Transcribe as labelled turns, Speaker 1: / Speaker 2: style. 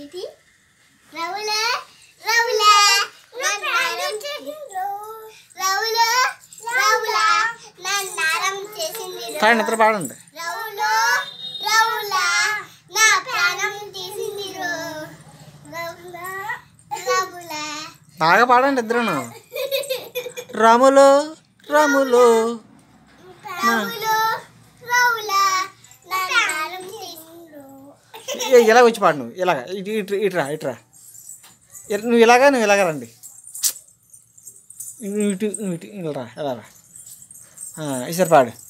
Speaker 1: ఇది రవుల రవుల నన్నారం చేసిండ్రు రవుల రవుల నన్నారం చేసిండ్రు
Speaker 2: పాడండి ఇద్దరు పాడండి
Speaker 1: రవులో రవుల నా ప్రాణం తీసిందిరు రవుల రవుల
Speaker 2: బాగా పాడండి ఇద్దరును రాములు రాములు
Speaker 1: రవులు రవుల నన్నారం చేసిండ్రు
Speaker 2: ఇ- ఇలా వచ్చి పాడు నువ్వు ఇలాగ ఇటు ఇటు ఇటురా ఇటురా ఇ- నువ్వు ఇలాగా నువ్వు ఇలాగ రండి నువ్వు ఇటు నువ్వు ఇటు ఇలా రా ఇలా రా ఆ, ఈసారి పాడు